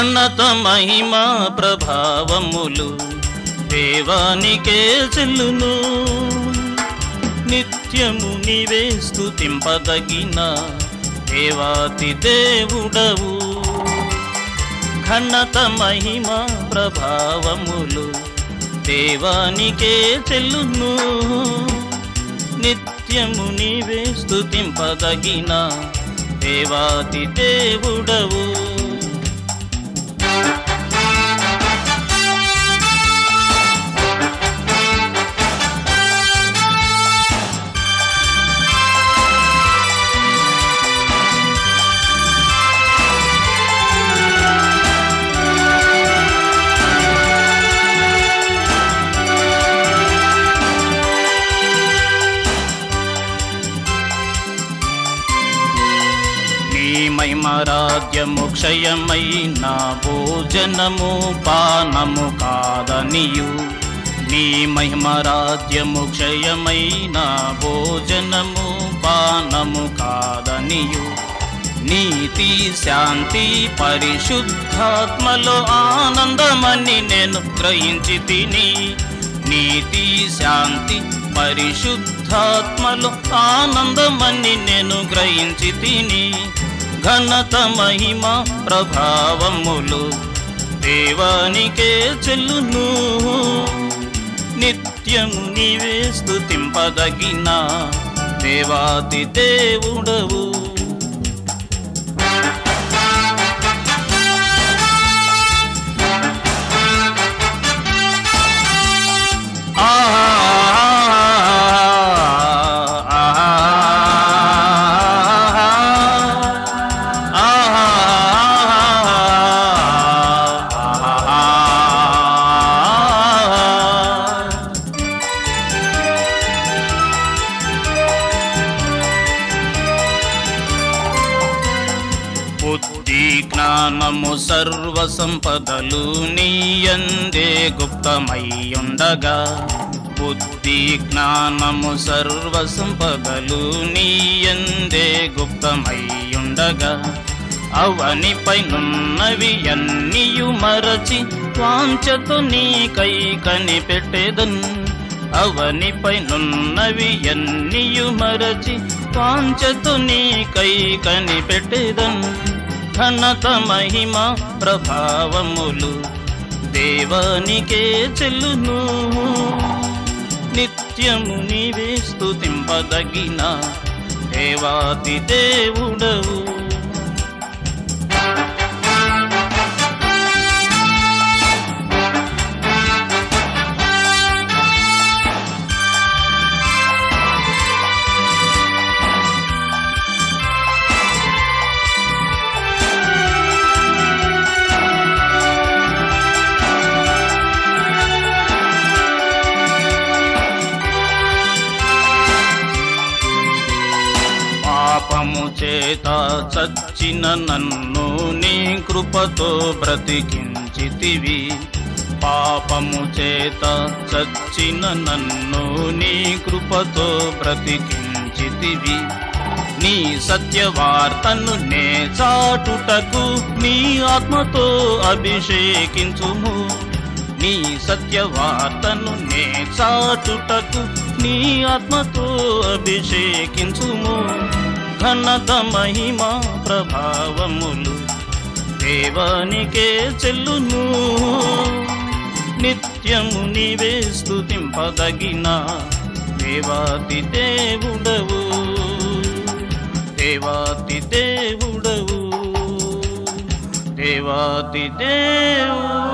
ఘనత మహిమ ప్రభావములు దేవానికే చెల్లును నిత్యము నీవే స్తుతింపదగిన దేవాతి దేవుడవు ఘనత మహిమ ప్రభావములు దేవానికే చెల్లును నిత్యము నీవే స్తుతింపదగిన దేవాతి దేవుడవు నీ మహిమరాజ్యము క్షయమైన భోజనము పానము కాదనియు నీ మహిమరాజ్యము క్షయమైన భోజనము పానము కాదనియు నీతి శాంతి పరిశుద్ధాత్మలో ఆనందమని నేను గ్రహించి తిని నీతి శాంతి పరిశుద్ధాత్మలో ఆనందమని నేను గ్రహించి తిని ఘనత మహిమ ప్రభావములు దేవానికే చెల్లును నిత్యము నీవే స్తుతింపదగిన దేవాది దేవుడవు బుద్ధి జ్ఞానము సర్వ సంపదలు నీయందే గుప్తమయ్యుండగా బుద్ధి జ్ఞానము సర్వ సంపదలు నీయందే గుప్తమయ్యుండగా అవనిపై నున్నవి అన్నియు మరచి వాంఛతో నీకై కనిపెట్టేదన్ అవనిపై నున్నవి అన్నియు మరచి వాంఛతో నీకై కనిపెట్టేదన్ ఘనత మహిమ ప్రభావములు దేవానికే చెల్లును నిత్యము నీవే స్తుతింపదగిన దేవాది దేవుడవు పాపము చేత చచ్చిన నన్ను నీ కృపతో బ్రతికించితివి పాపము చేత చచ్చిన నన్ను నీ కృపతో బ్రతికించితివి నీ సత్యవార్తను నే చాటుటకు నీ ఆత్మతో అభిషేకించుము నీ సత్యవార్తను నే చాటుటకు నీ ఆత్మతో అభిషేకించుము ఘనత మహిమ ప్రభావములు దేవానికే చెల్లును నిత్యము నీవే స్తుతింపదగిన దేవాతి దేవుడవు దేవాతి దేవుడవు దేవాతి దేవుడవు